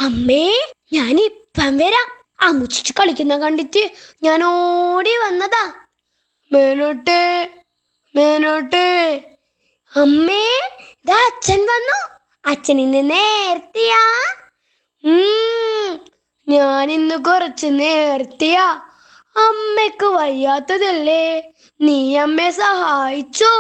അമ്മേ ഞാൻ ഇപ്പം വരാം അമ്മുച്ചിച്ച് കളിക്കുന്ന കണ്ടിട്ട് ഞാൻ ഓടി വന്നതാ മേനോട്ടെ മേനോട്ടെ അമ്മേ ഇതാ അച്ഛൻ വന്നു അച്ഛൻ ഇന്ന് നേരത്തെയാ ഉം, ഞാൻ ഇന്ന് കുറച്ച് നേരത്തെയാ അമ്മയ്ക്ക് വയ്യാത്തതല്ലേ നീ അമ്മയെ സഹായിച്ചോ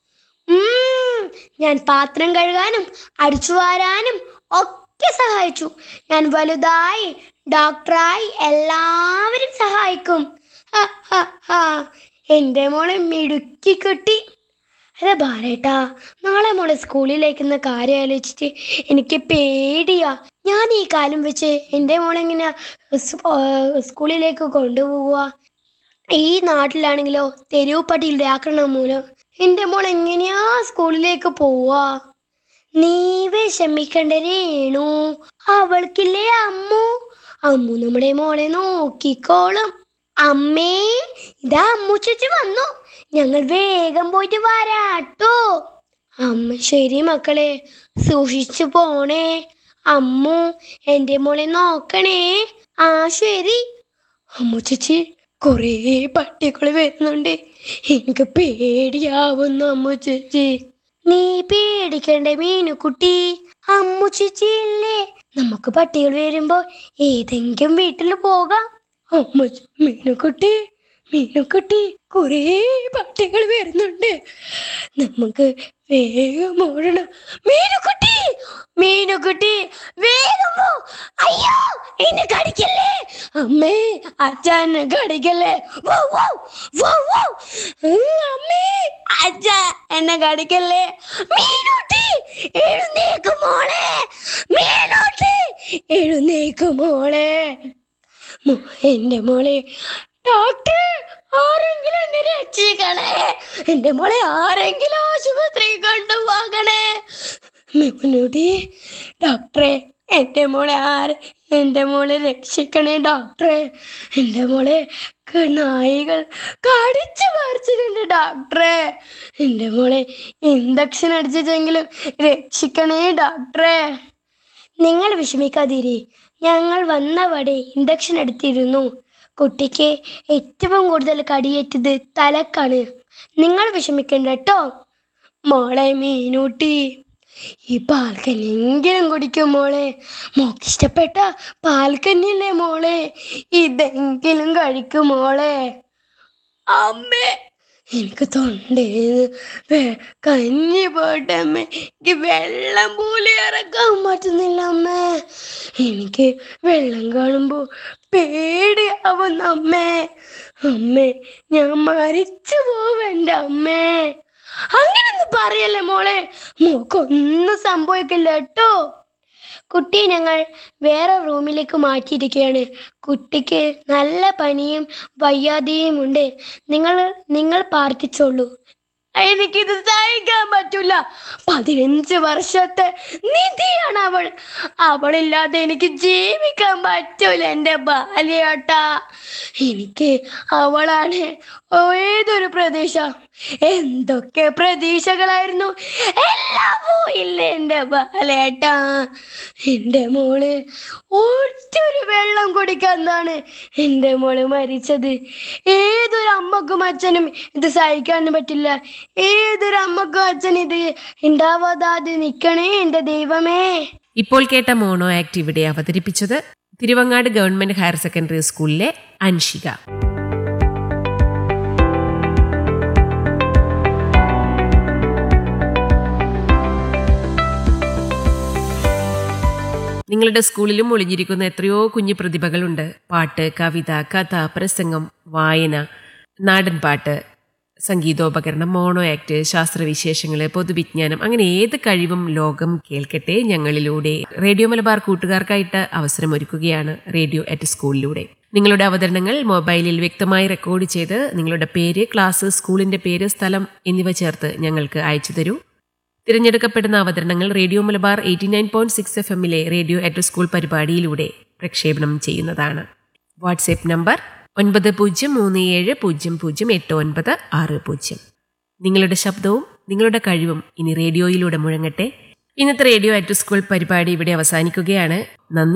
ഉം, ഞാൻ പാത്രം കഴുകാനും അടിച്ചു വാരാനും ഒക്കെ സഹായിച്ചു ഞാൻ വലുതായി ഡോക്ടറായി എല്ലാവരും സഹായിക്കും ഹ, ഹ, ഹ. എന്റെ മോളെ മിടുക്കി കുട്ടി അതെ ബാലേട്ടാ നാളെ മോളെ സ്കൂളിലേക്കുന്ന കാര്യം ആലോചിച്ചിട്ട് എനിക്ക് പേടിയാ ഞാൻ ഈ കാലം വെച്ച് എൻ്റെ മോളെങ്ങനെ സ്- ആ, സ്കൂളിലേക്ക് കൊണ്ടുപോവുക ഈ നാട്ടിലാണെങ്കിലോ തെരുവ് പട്ടിയുടെ ആക്രമണം മൂലം എന്റെ മോൾ എങ്ങനെയാ സ്കൂളിലേക്ക് പോവാ നീ വിഷമിക്കണ്ട രേണു അവൾക്കില്ലേ അമ്മു അമ്മു നമ്മുടെ മോളെ നോക്കിക്കോളും അമ്മേ ഇതാ അമ്മു ചേച്ചി വന്നു ഞങ്ങൾ വേഗം പോയിട്ട് വരാട്ടോ അമ്മ ശരി മക്കളെ സൂക്ഷിച്ചു പോണേ അമ്മു എന്റെ മോളെ നോക്കണേ ആ ശരി അമ്മു ചേച്ചി കൊറേ പട്ടികൾ വരുന്നുണ്ട് എനിക്ക് പേടിയാവുന്നു അമ്മു ചേച്ചി നീ പേടിക്കണ്ട മീനുക്കുട്ടി അമ്മു ചേച്ചി ഇല്ലേ നമുക്ക് പട്ടികൾ വരുമ്പോ ഏതെങ്കിലും വീട്ടിൽ പോകാം അമ്മ മീനുക്കുട്ടി മീനുക്കുട്ടി കൊറേ പട്ടികൾ വരുന്നുണ്ട് നമുക്ക് വേഗം ഓടണം മീനുക്കുട്ടി മീനുക്കുട്ടി വേഗം പോ അയ്യോ എന്നെ കടിക്കല്ലേ അമ്മേ അച്ഛനെ കടിക്കല്ലേ വോ, വോ, വോ, വോ. ഉം, അമ്മേ അച്ഛ എന്നെ കടിക്കല്ലേ മീനുട്ടി എഴുന്നേക്ക് മോളെ മീനുട്ടി എഴുന്നേക്ക് മോളെ മോ- എന്റെ മോളെ ഡോക്ടർ ആരെങ്കിലും എന്നെ രക്ഷിക്കണേ എന്റെ മോളെ ആരെങ്കിലും ആശുപത്രി കൊണ്ടുപോകണേ മിമുനുടി ഡോക്ടറെ എന്റെ മോളെ ആര് എന്റെ മോളെ രക്ഷിക്കണേ ഡോക്ടറെ എന്റെ മോളെ ക- നായികൾ കടിച്ചു പറിച്ചിട്ടുണ്ട് ഡോക്ടറെ എന്റെ മോളെ ഇഞ്ചക്ഷൻ അടിച്ചിട്ടെങ്കിലും രക്ഷിക്കണേ ഡോക്ടറെ നിങ്ങൾ വിഷമിക്കാതിരി ഞങ്ങൾ വന്നവടെ ഇൻഡക്ഷൻ എടുത്തിരുന്നു കുട്ടിക്ക് ഏറ്റവും കൂടുതൽ കടിയേറ്റത് തലക്കാണ് നിങ്ങൾ വിഷമിക്കണ്ട കേട്ടോ മോളെ മീനൂട്ടി ഈ പാൽക്കഞ്ഞെങ്കിലും കുടിക്കും മോളെ മോക്ക് ഇഷ്ടപ്പെട്ട പാൽക്കഞ്ഞില്ലേ മോളെ ഇതെങ്കിലും കഴിക്കും മോളെ അമ്മേ എനിക്ക് തൊണ്ടേന്ന് വെ- കഞ്ഞി പോട്ടെ അമ്മേ എനിക്ക് വെള്ളം പോലും ഇറക്കാൻ പറ്റുന്നില്ല അമ്മേ എനിക്ക് വെള്ളം കാണുമ്പോ പേടിയാവുന്ന അമ്മേ അമ്മേ ഞാൻ മരിച്ചു പോവെന്റെ അമ്മേ അങ്ങനൊന്നും പറയല്ലേ മോളെ മോക്കൊന്നും സംഭവിക്കില്ല കേട്ടോ കുട്ടിയെ ഞങ്ങൾ വേറെ റൂമിലേക്ക് മാറ്റിയിരിക്കുകയാണ് കുട്ടിക്ക് നല്ല പനിയും വയ്യാതെയും ഉണ്ട് നിങ്ങൾ നിങ്ങൾ പ്രാർത്ഥിച്ചോളൂ എനിക്കിത് സഹിക്കാൻ പറ്റൂല പതിനഞ്ച് വർഷത്തെ നിധിയാണ് അവൾ അവളില്ലാതെ എനിക്ക് ജീവിക്കാൻ പറ്റൂല എൻ്റെ ബാല്യേട്ടാ എനിക്ക് അവളാണ് ഏതൊരു പ്രതീക്ഷ എന്തൊക്കെ പ്രതീക്ഷകളായിരുന്നു എല്ലാം പോയില്ലേ എൻ്റെ ബാലേട്ടാ എൻ്റെ മോള് ഒറ്റൊരു വെള്ളം കുടിക്കാന്നാണ് എൻ്റെ മോള് മരിച്ചത് ഏതൊരു അമ്മക്കും അച്ഛനും ഇത് സഹിക്കാനും പറ്റില്ല ഏതൊരു അമ്മക്കും അച്ഛനും ഇത് ഉണ്ടാവാതെ നിക്കണേ എൻ്റെ ദൈവമേ ഇപ്പോൾ കേട്ട മോണോ ആക്ട് ഇവിടെ അവതരിപ്പിച്ചത് തിരുവങ്ങാട് ഗവൺമെന്റ് ഹയർ സെക്കൻഡറി സ്കൂളിലെ അൻഷിക നിങ്ങളുടെ സ്കൂളിലും ഒളിഞ്ഞിരിക്കുന്ന എത്രയോ കുഞ്ഞു പ്രതിഭകളുണ്ട് പാട്ട് കവിത കഥ പ്രസംഗം വായന നാടൻ പാട്ട് സംഗീതോപകരണം മോണോ ആക്ട് ശാസ്ത്രവിശേഷങ്ങൾ പൊതുവിജ്ഞാനം അങ്ങനെ ഏത് കഴിവും ലോകം കേൾക്കട്ടെ ഞങ്ങളിലൂടെ റേഡിയോ മലബാർ കൂട്ടുകാർക്കായിട്ട് അവസരമൊരുക്കുകയാണ് റേഡിയോ അറ്റ് സ്കൂളിലൂടെ നിങ്ങളുടെ അവതരണങ്ങൾ മൊബൈലിൽ വ്യക്തമായി റെക്കോർഡ് ചെയ്ത് നിങ്ങളുടെ പേര് ക്ലാസ് സ്കൂളിന്റെ പേര് സ്ഥലം എന്നിവ ചേർത്ത് ഞങ്ങൾക്ക് അയച്ചു തരൂ തിരഞ്ഞെടുക്കപ്പെടുന്ന അവതരണങ്ങൾ radio Malabar eighty nine point six F എമ്മിലെ റേഡിയോ അറ്റ് സ്കൂൾ പരിപാടിയിലൂടെ പ്രക്ഷേപണം ചെയ്യുന്നതാണ് വാട്സ്ആപ്പ് നമ്പർ ഒൻപത് പൂജ്യം മൂന്ന് ഏഴ് പൂജ്യം പൂജ്യം എട്ട് ഒൻപത് ആറ് പൂജ്യം നിങ്ങളുടെ ശബ്ദവും നിങ്ങളുടെ കഴിവും ഇനി റേഡിയോയിലൂടെ മുഴങ്ങട്ടെ ഇന്നത്തെ റേഡിയോ അറ്റ് സ്കൂൾ പരിപാടി ഇവിടെ അവസാനിക്കുകയാണ് നന്ദി